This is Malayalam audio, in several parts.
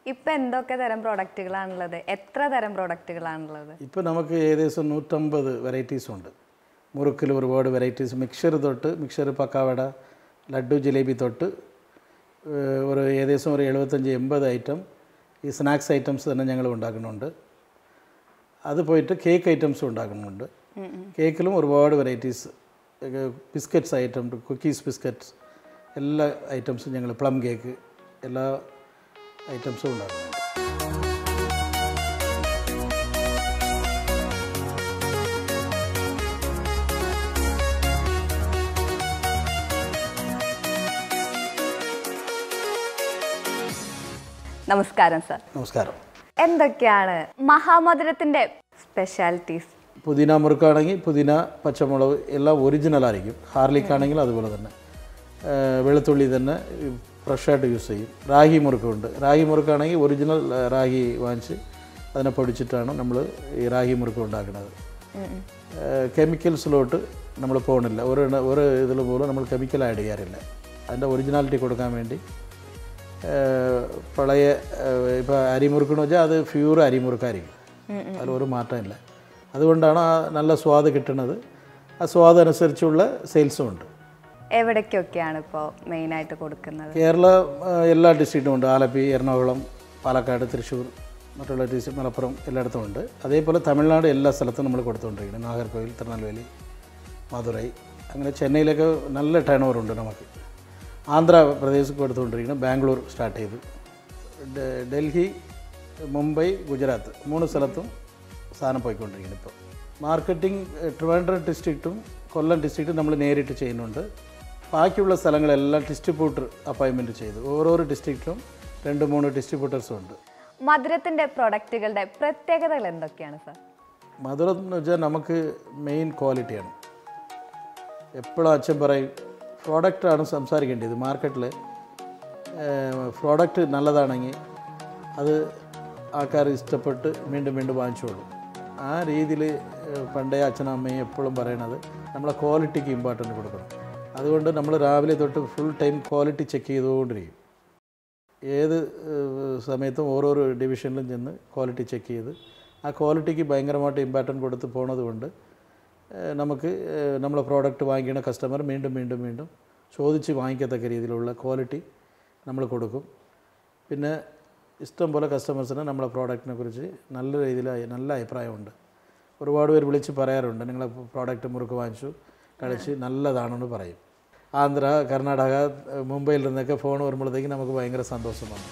ഇപ്പൊ എന്തൊക്കെ തരം പ്രൊഡക്റ്റുകളാണുള്ളത് എത്ര തരം പ്രൊഡക്റ്റുകളാണുള്ളത് ഇപ്പോൾ നമുക്ക് ഏകദേശം നൂറ്റമ്പത് വെറൈറ്റീസ് ഉണ്ട് മുറുക്കിൽ ഒരുപാട് വെറൈറ്റീസ് മിക്സർ തൊട്ട് മിക്സർ പക്കാവട ലഡു ജിലേബി തൊട്ട് ഏഹ്, ഒരു ഏകദേശം ഒരു എഴുപത്തഞ്ച് എൺപത് ഐറ്റം ഈ സ്നാക്സ് ഐറ്റംസ് തന്നെ ഞങ്ങൾ ഉണ്ടാക്കുന്നുണ്ട് അത് പോയിട്ട് കേക്ക് ഐറ്റംസും ഉണ്ടാക്കുന്നുണ്ട് കേക്കിലും ഒരുപാട് varieties biscuits item cookies biscuits എല്ലാ ഐറ്റംസും ഞങ്ങൾ പ്ലം കേക്ക് എല്ലാ ഐറ്റംസും ഉണ്ടാക്കുന്നുണ്ട് നമസ്കാരം സർ നമസ്കാരം എന്തൊക്കെയാണ് മഹാമധുരത്തിന്റെ സ്പെഷ്യാലിറ്റീസ് പുതിന മുറുക്കാണെങ്കിൽ പുതിന പച്ചമുളക് എല്ലാം ഒറിജിനൽ ആയിരിക്കും ഹാർലിക് ആണെങ്കിൽ അതുപോലെ തന്നെ ഏഹ് വെളുത്തുള്ളി തന്നെ ഫ്രഷായിട്ട് യൂസ് ചെയ്യും റാഗി മുറുക്കുണ്ട് റാഗി മുറുക്കാണെങ്കിൽ ഒറിജിനൽ ഏഹ്, റാഗി വാങ്ങിച്ച് അതിനെ പൊടിച്ചിട്ടാണ് നമ്മൾ ഈ റാഗി മുറുക്ക് ഉണ്ടാക്കുന്നത് കെമിക്കൽസിലോട്ട് നമ്മൾ പോകണില്ല ഒരു ഒരു ഇതിൽ പോലും നമ്മൾ കെമിക്കൽ ആഡ് ചെയ്യാറില്ല അതിൻ്റെ ഒറിജിനാലിറ്റി കൊടുക്കാൻ വേണ്ടി ഏഹ്, പഴയ ഇപ്പോൾ അരിമുറുക്കെന്ന് വെച്ചാൽ അത് പ്യൂർ അരിമുറുക്കായിരിക്കും അതിലൊരു മാറ്റമില്ല അതുകൊണ്ടാണ് ആ നല്ല സ്വാദ് കിട്ടുന്നത് ആ സ്വാദ് അനുസരിച്ചുള്ള സെയിൽസും ഉണ്ട് എവിടേക്കൊക്കെയാണ് ഇപ്പോൾ മെയിനായിട്ട് കൊടുക്കുന്നത് കേരള ആ, എല്ലാ ഡിസ്ട്രിക്റ്റും ഉണ്ട് ആലപ്പി എറണാകുളം പാലക്കാട് തൃശ്ശൂർ മറ്റുള്ള ഡിസ്ട്രിക്ട് മലപ്പുറം എല്ലായിടത്തും ഉണ്ട് അതേപോലെ തമിഴ്നാട് എല്ലാ സ്ഥലത്തും നമ്മൾ കൊടുത്തുകൊണ്ടിരിക്കുന്നത് നാഗർകോവിൽ തിരുനെൽവേലി മധുരൈ അങ്ങനെ ചെന്നൈയിലൊക്കെ നല്ല ടേൺ ഓവർ ഉണ്ട് നമുക്ക് ആന്ധ്രാപ്രദേശ് കൊടുത്തുകൊണ്ടിരിക്കുന്നത് ബാംഗ്ലൂർ സ്റ്റാർട്ട് ചെയ്തു ഡെ- ഡൽഹി മുംബൈ ഗുജറാത്ത് മൂന്ന് സ്ഥലത്തും സാധനം പോയിക്കൊണ്ടിരിക്കുന്നത് ഇപ്പോൾ മാർക്കറ്റിംഗ് ട്രിവാൻഡ്രം ഡിസ്ട്രിക്റ്റും കൊല്ലം ഡിസ്ട്രിക്റ്റും നമ്മൾ നേരിട്ട് ചെയ്യുന്നുണ്ട് ബാക്കിയുള്ള സ്ഥലങ്ങളെല്ലാം ഡിസ്ട്രിബ്യൂട്ടർ അപ്പോയിൻമെൻറ്റ് ചെയ്തു ഓരോരോ ഡിസ്ട്രിക്റ്റിലും രണ്ട് മൂന്ന് ഡിസ്ട്രിബ്യൂട്ടേഴ്സും ഉണ്ട് മധുരത്തിന്റെ പ്രൊഡക്റ്റുകളുടെ പ്രത്യേകതകൾ എന്തൊക്കെയാണ് സർ മധുരം എന്ന് വെച്ചാൽ നമുക്ക് മെയിൻ ക്വാളിറ്റിയാണ് എപ്പോഴും അച്ഛൻ പറയും പ്രോഡക്റ്റാണ് സംസാരിക്കേണ്ടത് മാർക്കറ്റിൽ പ്രോഡക്റ്റ് നല്ലതാണെങ്കിൽ അത് ആൾക്കാർ ഇഷ്ടപ്പെട്ട് വീണ്ടും വീണ്ടും വാങ്ങിച്ചോളും ആ രീതിയിൽ പണ്ടേ അച്ഛനും അമ്മയും എപ്പോഴും പറയണത് നമ്മളെ ക്വാളിറ്റിക്ക് ഇമ്പോർട്ടൻറ്റ് കൊടുക്കണം അതുകൊണ്ട് നമ്മൾ രാവിലെ തൊട്ട് ഫുൾ ടൈം ക്വാളിറ്റി ചെക്ക് ചെയ്തുകൊണ്ടിരിക്കും ഏത് ഏഹ്, സമയത്തും ഓരോരോ ഡിവിഷനിലും ചെന്ന് ക്വാളിറ്റി ചെക്ക് ചെയ്ത് ആ ക്വാളിറ്റിക്ക് ഭയങ്കരമായിട്ട് ഇമ്പോർട്ടൻറ്റ് കൊടുത്ത് പോണത് കൊണ്ട് ഏഹ്, നമുക്ക് ഏഹ്, നമ്മളെ പ്രോഡക്റ്റ് വാങ്ങിക്കുന്ന കസ്റ്റമർ വീണ്ടും വീണ്ടും വീണ്ടും ചോദിച്ച് വാങ്ങിക്കത്തക്ക രീതിയിലുള്ള ക്വാളിറ്റി നമ്മൾ കൊടുക്കും പിന്നെ ഇഷ്ടം പോലെ കസ്റ്റമേഴ്സിന് നമ്മളെ പ്രോഡക്റ്റിനെ കുറിച്ച് നല്ല രീതിയിൽ നല്ല അഭിപ്രായമുണ്ട് ഒരുപാട് പേര് വിളിച്ച് പറയാറുണ്ട് നിങ്ങളെ പ്രോഡക്റ്റ് മുറുക്ക് വാങ്ങിച്ചു കഴിച്ച് നല്ലതാണെന്ന് പറയും ആന്ധ്ര കർണാടക ഏഹ് മുംബൈയിൽ നിന്നൊക്കെ ഫോൺ വരുമ്പോഴത്തേക്ക് നമുക്ക് ഭയങ്കര സന്തോഷമാണ്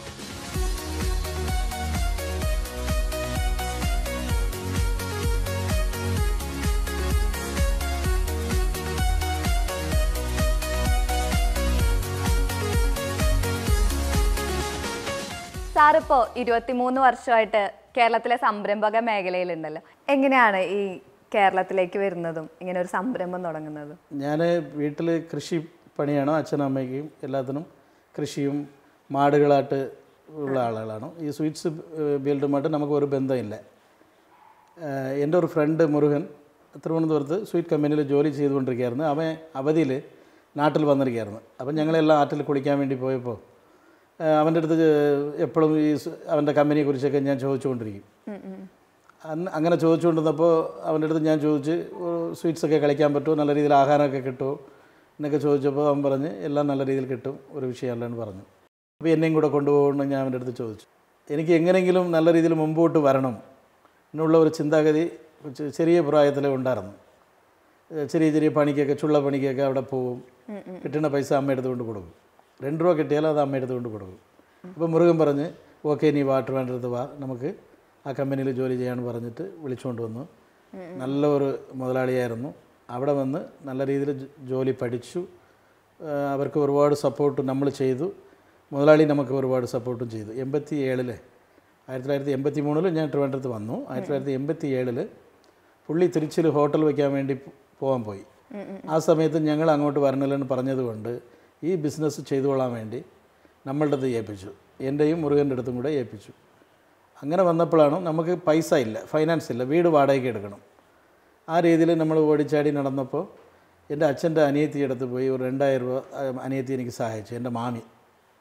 സാറിപ്പോ ഇരുപത്തിമൂന്ന് വർഷമായിട്ട് കേരളത്തിലെ സംരംഭക മേഖലയിലുണ്ടല്ലോ എങ്ങനെയാണ് ഈ കേരളത്തിലേക്ക് വരുന്നതും ഇങ്ങനെ ഒരു സംരംഭം തുടങ്ങുന്നതും ഞാൻ വീട്ടിൽ കൃഷി പണിയാണ് അച്ഛനും അമ്മയ്ക്കും എല്ലാത്തിനും കൃഷിയും മാടുകളായിട്ട് ഉള്ള ആളുകളാണ് ഈ സ്വീറ്റ്സ് ബിൽഡുമായിട്ട് നമുക്ക് ഒരു ബന്ധമില്ല ഏഹ് എൻ്റെ ഒരു ഫ്രണ്ട് മുരുകൻ തിരുവനന്തപുരത്ത് സ്വീറ്റ് കമ്പനിയിൽ ജോലി ചെയ്തുകൊണ്ടിരിക്കുകയായിരുന്നു അവൻ അവധിയിൽ നാട്ടിൽ വന്നിരിക്കുകയായിരുന്നു അപ്പം ഞങ്ങളെല്ലാം ആറ്റിൽ കുളിക്കാൻ വേണ്ടി പോയപ്പോൾ ഏഹ് അവൻ്റെ അടുത്ത് എപ്പോഴും ഈ സ് അവൻ്റെ കമ്പനിയെക്കുറിച്ചൊക്കെ ഞാൻ ചോദിച്ചുകൊണ്ടിരിക്കും അന്ന് അങ്ങനെ ചോദിച്ചുകൊണ്ടിരുന്നപ്പോൾ അവൻ്റെ അടുത്ത് ഞാൻ ചോദിച്ച് സ്വീറ്റ്സ് ഒക്കെ കളിക്കാൻ പറ്റുമോ നല്ല രീതിയിൽ ആഹാരമൊക്കെ കിട്ടുമോ എന്നൊക്കെ ചോദിച്ചപ്പോൾ അവൻ പറഞ്ഞ് എല്ലാം നല്ല രീതിയിൽ കിട്ടും ഒരു വിഷയമല്ലെന്ന് പറഞ്ഞു അപ്പോൾ എന്നെയും കൂടെ കൊണ്ടുപോകണമെന്ന് ഞാൻ അവൻ്റെ അടുത്ത് ചോദിച്ചു എനിക്ക് എങ്ങനെയെങ്കിലും നല്ല രീതിയിൽ മുമ്പോട്ട് വരണം എന്നുള്ള ഒരു ചിന്താഗതി ചെ- ചെറിയ പ്രായത്തിലേ ഉണ്ടായിരുന്നു ഏഹ് ചെറിയ ചെറിയ പണിക്കൊക്കെ ചുള്ള പണിക്കൊക്കെ അവിടെ പോവും കിട്ടുന്ന പൈസ അമ്മ എടുത്തുകൊണ്ട് കൊടുക്കും രണ്ട് രൂപ കിട്ടിയാലും അത് അമ്മ എടുത്തുകൊണ്ട് കൊടുക്കും അപ്പോൾ മുരുകൻ പറഞ്ഞ് ഓക്കെ നീ വാട്ടർ വേണ്ടത് വാ നമുക്ക് ആ കമ്പനിയിൽ ജോലി ചെയ്യാമെന്ന് പറഞ്ഞിട്ട് വിളിച്ചുകൊണ്ട് വന്നു നല്ല ഒരു മുതലാളിയായിരുന്നു അവിടെ വന്ന് നല്ല രീതിയിൽ ജോ- ജോലി പഠിച്ചു ഏഹ് അവർക്ക് ഒരുപാട് സപ്പോർട്ട് നമ്മൾ ചെയ്തു മുതലാളി നമുക്ക് ഒരുപാട് സപ്പോർട്ടും ചെയ്തു എൺപത്തി ഏഴില് ആയിരത്തി തൊള്ളായിരത്തി എൺപത്തി മൂന്നിൽ ഞാൻ ട്രിവാൻഡ്രത്ത് വന്നു ആയിരത്തി തൊള്ളായിരത്തി എൺപത്തി ഏഴില് പുള്ളി തിരുച്ചിൽ ഹോട്ടൽ വയ്ക്കാൻ വേണ്ടി പോ- പോകാൻ പോയി ആ സമയത്ത് ഞങ്ങൾ അങ്ങോട്ട് വരണില്ലെന്ന് പറഞ്ഞതുകൊണ്ട് ഈ ബിസിനസ് ചെയ്തുകൊള്ളാൻ വേണ്ടി നമ്മളുടെ അടുത്ത് ഏൽപ്പിച്ചു എൻ്റെയും മുരുകൻ്റെ അടുത്തും കൂടെ ഏൽപ്പിച്ചു അങ്ങനെ വന്നപ്പോഴാണ് നമുക്ക് പൈസ ഇല്ല ഫൈനാൻസ് ഇല്ല വീട് വാടകയ്ക്ക് എടുക്കണം ആ രീതിയിൽ നമ്മൾ ഓടിച്ചാടി നടന്നപ്പോൾ എൻ്റെ അച്ഛൻ്റെ അനിയത്തി അടുത്ത് പോയി ഒരു രണ്ടായിരം രൂപ ആ, അനിയത്തി എനിക്ക് സഹായിച്ചു എൻ്റെ മാമി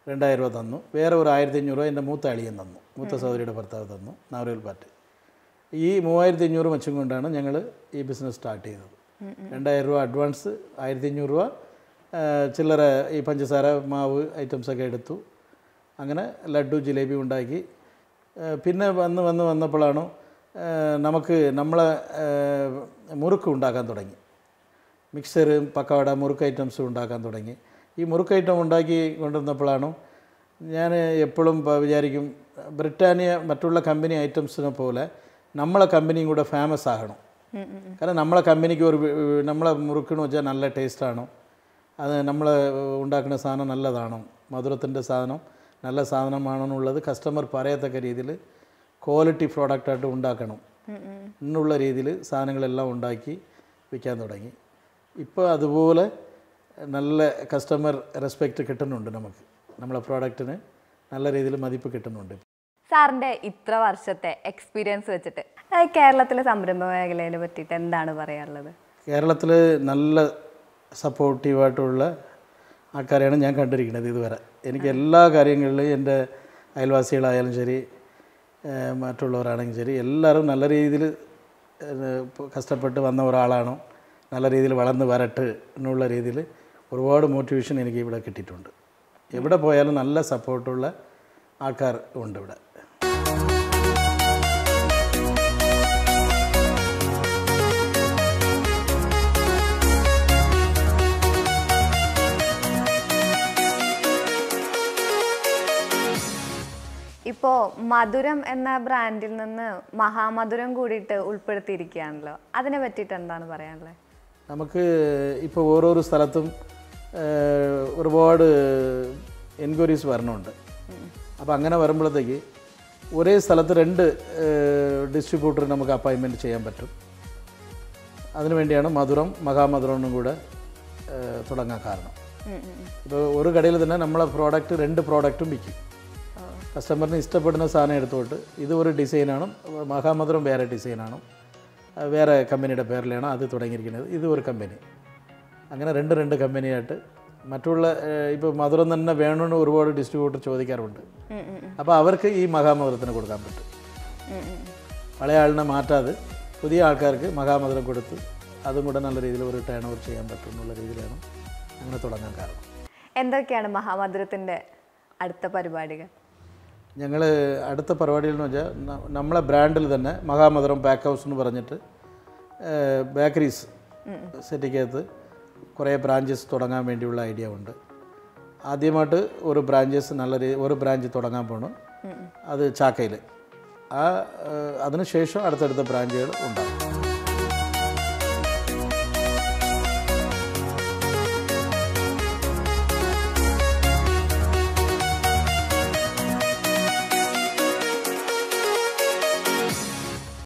രണ്ടായിരം രൂപ തന്നു വേറെ ഒരു ആയിരത്തി അഞ്ഞൂറ് രൂപ എൻ്റെ മൂത്ത അളിയൻ തന്നു മൂത്ത സഹോദരിയുടെ ഭർത്താവ് തന്നു നാവരൂൽ പാറ്റ് ഈ മൂവായിരത്തി അഞ്ഞൂറ് വെച്ചും കൊണ്ടാണ് ഞങ്ങൾ ഈ ബിസിനസ് സ്റ്റാർട്ട് ചെയ്തത് രണ്ടായിരം രൂപ അഡ്വാൻസ് ആയിരത്തി അഞ്ഞൂറ് രൂപ ആ, ചില്ലറ ഈ പഞ്ചസാര മാവ് ഐറ്റംസൊക്കെ എടുത്തു അങ്ങനെ ലഡു ജിലേബി ഉണ്ടാക്കി ആ, പിന്നെ വന്ന് വന്ന് വന്നപ്പോഴാണ് ആ, നമുക്ക് നമ്മളെ ആ, മുറുക്ക് ഉണ്ടാക്കാൻ തുടങ്ങി മിക്സർ പക്കവട മുറുക്ക് ഐറ്റംസ് ഉണ്ടാക്കാൻ തുടങ്ങി ഈ മുറുക്ക് ഐറ്റം ഉണ്ടാക്കി കൊണ്ടുവന്നപ്പോഴാണ് ഞാൻ എപ്പോഴും പ- വിചാരിക്കും ബ്രിട്ടാനിയ മറ്റുള്ള കമ്പനി ഐറ്റംസിനെ പോലെ നമ്മളെ കമ്പനിയും കൂടെ ഫേമസ് ആകണം കാരണം നമ്മളെ കമ്പനിക്ക് ഒരു വി- നമ്മളെ മുറുക്കെന്ന് വെച്ചാൽ നല്ല ടേസ്റ്റാണ് അത് നമ്മൾ ഉണ്ടാക്കുന്ന സാധനം നല്ലതാണോ മധുരത്തിൻ്റെ സാധനം നല്ല സാധനമാണെന്നുള്ളത് കസ്റ്റമർ പറയത്തക്ക രീതിയിൽ ക്വാളിറ്റി പ്രോഡക്റ്റായിട്ട് ഉണ്ടാക്കണം എന്നുള്ള രീതിയിൽ സാധനങ്ങളെല്ലാം ഉണ്ടാക്കി വിൽക്കാൻ തുടങ്ങി ഇപ്പോൾ അതുപോലെ നല്ല കസ്റ്റമർ റെസ്പെക്റ്റ് കിട്ടുന്നുണ്ട് നമുക്ക് നമ്മളെ പ്രോഡക്റ്റിന് നല്ല രീതിയിൽ മതിപ്പ് കിട്ടുന്നുണ്ട് സാറിന്റെ ഇത്ര വർഷത്തെ എക്സ്പീരിയൻസ് വെച്ചിട്ട് ആ, കേരളത്തിലെ സംരംഭ മേഖലയെ പറ്റിയിട്ട് എന്താണ് പറയാനുള്ളത് കേരളത്തിൽ നല്ല സപ്പോർട്ടീവായിട്ടുള്ള ആൾക്കാരെയാണ് ഞാൻ കണ്ടിരിക്കുന്നത് ഇതുവരെ എനിക്ക് എല്ലാ കാര്യങ്ങളിലും എൻ്റെ അയൽവാസികളായാലും ശരി ഏഹ് മറ്റുള്ളവരാണെങ്കിലും ശരി എല്ലാവരും നല്ല രീതിയിൽ കഷ്ടപ്പെട്ട് വന്ന ഒരാളാണോ നല്ല രീതിയിൽ വളർന്ന് വരട്ട് എന്നുള്ള രീതിയിൽ ഒരുപാട് മോട്ടിവേഷൻ എനിക്ക് ഇവിടെ കിട്ടിയിട്ടുണ്ട് എവിടെ പോയാലും നല്ല സപ്പോർട്ടുള്ള ആൾക്കാർ ഉണ്ട് ഇവിടെ ഇപ്പോൾ മധുരം എന്ന ബ്രാൻഡിൽ നിന്ന് മഹാമധുരം കൂടിയിട്ട് ഉൾപ്പെടുത്തിയിരിക്കുകയാണല്ലോ അതിനെ പറ്റിയിട്ട് എന്താണ് പറയാനുള്ളത് നമുക്ക് ഇപ്പോൾ ഓരോരോ സ്ഥലത്തും ഏഹ്, ഒരുപാട് എൻക്വയറീസ് വരണുണ്ട് അപ്പോൾ അങ്ങനെ വരുമ്പോഴത്തേക്ക് ഒരേ സ്ഥലത്ത് രണ്ട് ഡിസ്ട്രിബ്യൂട്ടർ നമുക്ക് അപ്പോയിൻമെൻറ്റ് ചെയ്യാൻ പറ്റും അതിനുവേണ്ടിയാണ് മധുരം മഹാമധുരനും കൂടെ ഏഹ്, തുടങ്ങാൻ കാരണം ഇപ്പോൾ ഒരു കടയിൽ തന്നെ നമ്മളെ പ്രോഡക്റ്റ് രണ്ട് പ്രോഡക്റ്റും വിൽക്കും കസ്റ്റമറിന് ഇഷ്ടപ്പെടുന്ന സാധനം എടുത്തോട്ട് ഇത് ഒരു ഡിസൈനാണ് മഹാമധുരം വേറെ ഡിസൈനാണ് അത് വേറെ കമ്പനിയുടെ പേരിലാണ് അത് തുടങ്ങിയിരിക്കുന്നത് ഇത് ഒരു കമ്പനി അങ്ങനെ രണ്ട് രണ്ട് കമ്പനിയായിട്ട് മറ്റുള്ള ഇപ്പോൾ മധുരം തന്നെ വേണമെന്ന് ഒരുപാട് ഡിസ്ട്രിബ്യൂട്ടർ ചോദിക്കാറുണ്ട് അപ്പോൾ അവർക്ക് ഈ മഹാമധുരത്തിന് കൊടുക്കാൻ പറ്റും പഴയ ആളിനെ മാറ്റാതെ പുതിയ ആൾക്കാർക്ക് മഹാമധുരം കൊടുത്ത് അതും കൂടെ നല്ല രീതിയിൽ ഒരു ടേൺ ഓവർ ചെയ്യാൻ പറ്റും എന്നുള്ള രീതിയിലാണ് അങ്ങനെ തുടങ്ങാൻ കാരണം എന്തൊക്കെയാണ് മഹാമധുരത്തിൻ്റെ അടുത്ത പരിപാടികൾ ഞങ്ങൾ അടുത്ത പരിപാടികൾ എന്ന് വെച്ചാൽ ന- നമ്മളെ ബ്രാൻഡിൽ തന്നെ മഹാമധുരം പാക്ക് ഹൗസ് എന്ന് പറഞ്ഞിട്ട് ബേക്കറീസ് സിറ്റിക്കകത്ത് കുറേ ബ്രാഞ്ചസ് തുടങ്ങാൻ വേണ്ടിയുള്ള ഐഡിയ ഉണ്ട് ആദ്യമായിട്ട് ഒരു ബ്രാഞ്ചസ് നല്ല രീതി ഒരു ബ്രാഞ്ച് തുടങ്ങാൻ പോകണം അത് ചാക്കയിൽ ആ അതിന് ശേഷം അടുത്തടുത്ത ബ്രാഞ്ചുകൾ ഉണ്ടാകും